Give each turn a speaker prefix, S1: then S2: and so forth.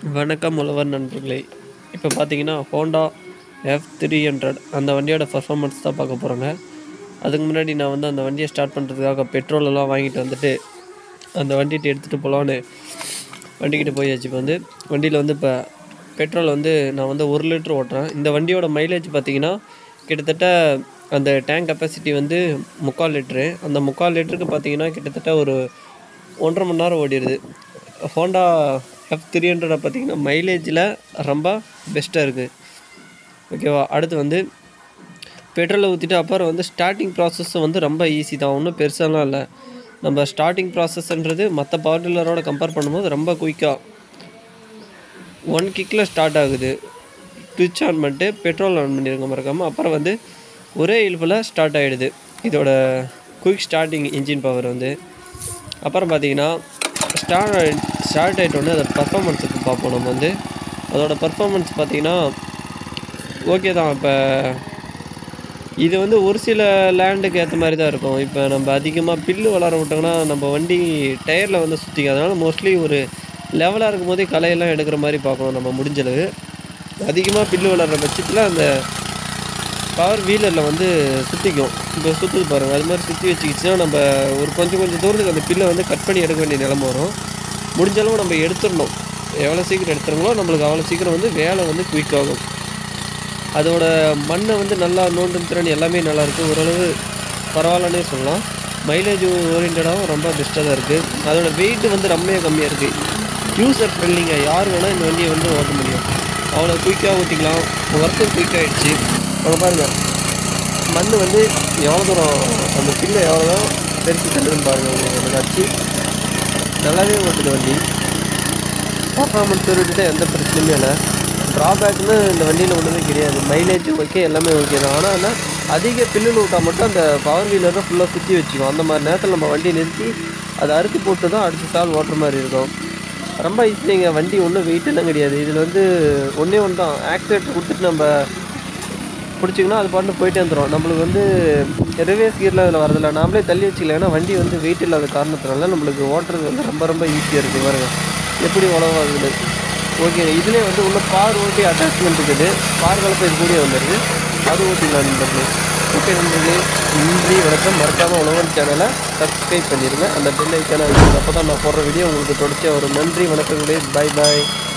S1: வணக்கம் உழவர் நண்பர்களே இப்போ பார்த்தீங்கன்னா ஹோண்டா எஃப் த்ரீ ஹண்ட்ரட் அந்த வண்டியோட பர்ஃபார்மன்ஸ் தான் பார்க்க போகிறோங்க அதுக்கு முன்னாடி நான் வந்து அந்த வண்டியை ஸ்டார்ட் பண்ணுறதுக்காக பெட்ரோல் எல்லாம் வாங்கிட்டு வந்துட்டு அந்த வண்டிகிட்ட எடுத்துகிட்டு போகலான்னு வண்டிக்கிட்ட போயாச்சு இப்போ வந்து வண்டியில் வந்து இப்போ பெட்ரோல் வந்து நான் வந்து ஒரு லிட்டர் ஓட்டுறேன் இந்த வண்டியோட மைலேஜ் பார்த்தீங்கன்னா கிட்டத்தட்ட அந்த டேங்க் கெப்பாசிட்டி வந்து முக்கால் லிட்ரு அந்த முக்கால் லிட்டருக்கு பார்த்தீங்கன்னா கிட்டத்தட்ட ஒரு ஒன்றரை மணி நேரம் ஓடிடுது ஹோண்டா எஃப் த்ரீ ஹண்ட்ரடை பார்த்தீங்கன்னா மைலேஜில் ரொம்ப பெஸ்ட்டாக இருக்குது ஓகேவா அடுத்து வந்து பெட்ரோலை ஊற்றிட்டு அப்புறம் வந்து ஸ்டார்டிங் ப்ராசஸ் வந்து ரொம்ப ஈஸி தான் ஒன்றும் பெருசாலாம் இல்லை நம்ம ஸ்டார்டிங் ப்ராசஸ்ன்றது மற்ற பவர் டில்லரோட கம்பேர் பண்ணும்போது ரொம்ப குயிக்காக ஒன் கிக்கில் ஸ்டார்ட் ஆகுது ஸ்விட்ச் ஆன் பண்ணிட்டு பெட்ரோல் ஆன் பண்ணிடுங்க மறக்காமல் அப்புறம் வந்து ஒரே இழுப்பில் ஸ்டார்ட் ஆகிடுது இதோட குயிக் ஸ்டார்டிங் இன்ஜின் பவர் வந்து அப்புறம் பார்த்தீங்கன்னா ஸ்டார்ட் ஸ்டார்ட் ஆகிட்டோன்னே அதோட பர்ஃபாமன்ஸுக்கு பார்ப்போம் நம்ம வந்து அதோட பர்ஃபாமன்ஸ் பார்த்தீங்கன்னா ஓகே தான் இப்போ இது வந்து ஒரு சில லேண்டுக்கு ஏற்ற மாதிரி தான் இருக்கும் இப்போ நம்ம அதிகமாக பில்லு வளர விட்டோம்னா நம்ம வண்டி டயரில் வந்து சுற்றிக்கும் அதனால் மோஸ்ட்லி ஒரு லெவலாக இருக்கும் போதே களையெல்லாம் எடுக்கிற மாதிரி பார்க்கணும் நம்ம முடிஞ்சளவு அதிகமாக பில்லு வளர்கிற பட்சத்தில் அந்த பவர் வீலரில் வந்து சுற்றிக்கும் இப்போ சுற்றுது பாருங்கள் அது மாதிரி சுற்றி வச்சுக்கிச்சுன்னா நம்ம ஒரு கொஞ்சம் கொஞ்சம் தூரத்துக்கு அந்த பில்லை வந்து கட் பண்ணி எடுக்க வேண்டிய நிலம வரும் முடிஞ்ச அளவு நம்ம எடுத்துடணும் எவ்வளோ சீக்கிரம் எடுத்துறோங்களோ நம்மளுக்கு அவ்வளோ சீக்கிரம் வந்து வேலை வந்து குயிக் ஆகும் அதோட மண்ணை வந்து நல்லா நோண்டும் திறன் எல்லாமே நல்லா இருக்குது ஓரளவு பரவாயில்லன்னே சொல்லலாம் மைலேஜ் ஓரியன்டாகவும் ரொம்ப பெஸ்ட்டாக தான் இருக்குது அதோட வெயிட் வந்து ரொம்பவே கம்மியாக இருக்குது யூசர் ஃப்ரெண்ட்லிங்க யார் வேணால் இந்த வண்டியை வந்து ஓட்ட முடியும் அவ்வளோ குயிக்காக ஓட்டிக்கலாம் ஒர்க்கும் குயிக் ஆகிடுச்சு அங்கே பாருங்கள் மண் வந்து எவ்வளோ தூரம் அந்த பில்லை எவ்வளோ தான் பெருசு தள்ளுதுன்னு பாருங்கள் உங்களுக்கு எனக்கு அடிச்சு நல்லாவே ஓட்டுது வண்டி பர்ஃபார்மன்ஸ் விட்டுட்டு எந்த பிரச்சனையுமே இல்லை ட்ராபேக்னு இந்த வண்டியில் ஒன்றுமே கிடையாது மைலேஜ் ஓகே எல்லாமே ஓகே தான் ஆனால் என்ன அதிக பில்லுன்னு விட்டால் மட்டும் அந்த பவர் வீலர் தான் ஃபுல்லாக சுற்றி வச்சுக்கும் அந்த மாதிரி நேரத்தில் நம்ம வண்டி நிறுத்தி அதை அறுத்து போட்டு தான் அடுத்த சால் ஓட்டுற மாதிரி இருக்கும் ரொம்ப ஈஸிங்க வண்டி ஒன்றும் வெயிட் எல்லாம் கிடையாது இதில் வந்து ஒன்றே ஒன்று தான் ஆக்சிலேட்டர் கொடுத்துட்டு நம்ம பிடிச்சிங்கன்னா அது பாட்டு போயிட்டே வந்துடும் நம்மளுக்கு வந்து ரிவேஸ் கீரில் அதில் வரதில்ல நாமளே தள்ளி வச்சுக்கலாம் ஏன்னா வண்டி வந்து வெயிட் இல்லாத காரணத்தினால நம்மளுக்கு ஓட்டுறது வந்து ரொம்ப ரொம்ப ஈஸியாக இருக்குது பாருங்க எப்படி உழவாகுது ஓகே இதுலேயே வந்து உள்ள பார் ஓட்டி அட்டாச்மெண்ட் இருக்குது பார் கலப்பை இது கூடிய வந்துடுது அது ஓட்டிக்கலாம் நண்பர்களே ஓகே நண்பர்களே நன்றி வணக்கம் மறக்காமல் உழவன் சேனலை சப்ஸ்கிரைப் பண்ணிடுங்க அந்த பெல் ஐக்கான அப்போ தான் நான் போடுற வீடியோ உங்களுக்கு தொடர்ச்சியாக வரும் நன்றி வணக்கங்களே பாய் பாய்